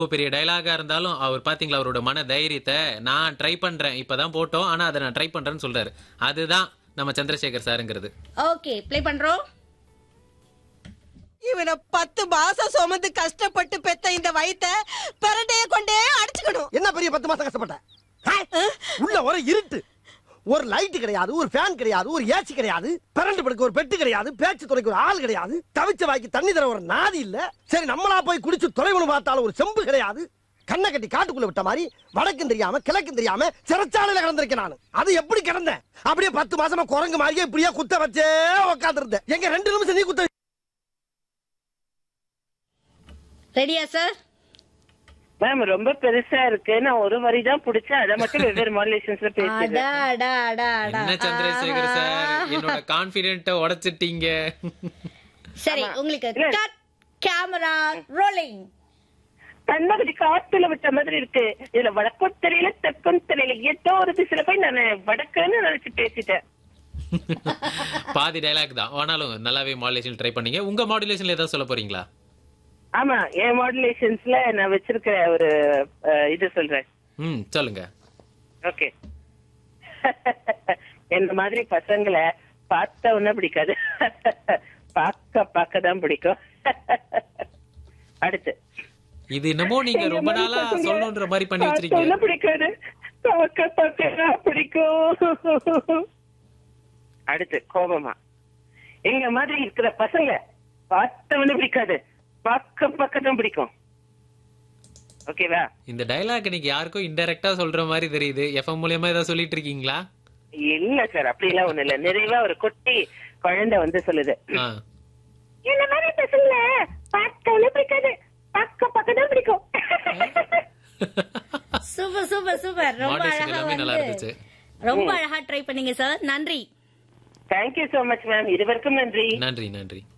எவ்வளவு பெரிய டயலாகா இருந்தாலும் அவர் பாத்தீங்களா அவரோட மன தைரியத்தை நான் ட்ரை பண்றேன் இப்பதான் போட்டோம் ஆனா அதை நான் ட்ரை பண்றேன்னு சொல்றாரு அதுதான் நம்ம சந்திரசேகர் சாருங்கிறது ஓகே ப்ளே பண்றோம் இவனை பத்து மாசம் சுமந்து கஷ்டப்பட்டு பெத்த இந்த வயித்த பிரண்டைய கொண்டே அடிச்சுக்கணும் என்ன பெரிய பத்து மாசம் கஷ்டப்பட்ட ஆ? உள்ள ஒரு இருட்டு ஒரு லைட் கிடையாது ஒரு ஃபேன் கிடையாது ஒரு ஏசி கிடையாது கரண்ட் படுக்க ஒரு பெட்டு கிடையாது பேச்சு துறைக்கு ஒரு ஆள் கிடையாது தவிச்ச வாய்க்கு தண்ணி தர ஒரு நாதி இல்ல சரி நம்மளா போய் குடிச்சு தொலைவனு பார்த்தாலும் ஒரு செம்பு கிடையாது கண்ணை கட்டி காட்டுக்குள்ள விட்ட மாதிரி வடக்கும் தெரியாம கிழக்கும் தெரியாம சிறைச்சாலையில கிடந்திருக்கேன் நான் அது எப்படி கிடந்தேன் அப்படியே பத்து மாசமா குரங்கு மாதிரியே இப்படியே குத்த வச்சே உட்காந்துருந்தேன் எங்க ரெண்டு நிமிஷம் நீ குத்த ரெடியா சார் மேம் ரொம்ப பெருசா இருக்கு நான் ஒரு வரி தான் பிடிச்சேன் அதை மட்டும் வெவ்வேறு மாடுலேஷன்ஸ்ல பேசுறேன் அடா அடா அடா அடா என்ன சந்திரசேகர் சார் என்னோட கான்பிடென்ட்ட உடைச்சிட்டீங்க சரி உங்களுக்கு இல்ல. கட் கேமரா ரோலிங் கண்ணகடி காத்துல விட்ட மாதிரி இருக்கு இதுல வடக்கும் தெரியல தெற்கும் தெரியல ஏதோ ஒரு திசையில போய் நான் வடக்குன்னு நினைச்சு பேசிட்டேன் பாதி டயலாக் தான் ஆனாலும் நல்லாவே மாடுலேஷன் ட்ரை பண்ணீங்க உங்க மாடுலேஷன்ல ஏதாவது சொல்ல போறீங்களா ஆமா என் மாடுலேஷன்ஸ்ல நான் வச்சிருக்கிற ஒரு அஹ், இது சொல்றேன் ம் சொல்லுங்க ஓகே என்ன மாதிரி பசங்களை பார்த்த உடனே பிடிக்காது பார்க்க பார்க்க தான் பிடிக்கும் அடுத்து இது என்னமோ நீங்க எங்க ரொம்ப மாதிரி நாளா பசங்க சொல்லணுன்ற மாதிரி பண்ணி பார்த்த வச்சிருக்கீங்க உடனே பிடிக்காது பார்க்க பார்க்க தான் பிடிக்கும் அடுத்து கோபமா எங்க மாதிரி இருக்கிற பசங்க பார்த்தவனே பிடிக்காது பார்க்க பார்க்க தான் பிடிக்கும் ஓகேவா இந்த டயலாக் நீங்க யாருக்கோ இன்டைரக்டா சொல்ற மாதிரி தெரியுது எஃப்எம் மூலியமா ஏதாவது சொல்லிட்டு இருக்கீங்களா இல்ல சார் அப்படி எல்லாம் ஒண்ணு இல்ல நிறைவா ஒரு குட்டி குழந்தை வந்து சொல்லுது ஆ. என்ன மாதிரி பசங்கள பார்க்கவே பிடிக்காது பார்க்க பார்க்க தான் பிடிக்கும் சூப்பர் சூப்பர் சூப்பர் ரொம்ப Modulation அழகா எல்லாமே நல்லா வந்து இருந்துச்சு. ரொம்ப அழகா ட்ரை பண்ணீங்க சார் நன்றி தேங்க்யூ சோ மச் மேம் இது வரைக்கும் நன்றி நன்றி நன்றி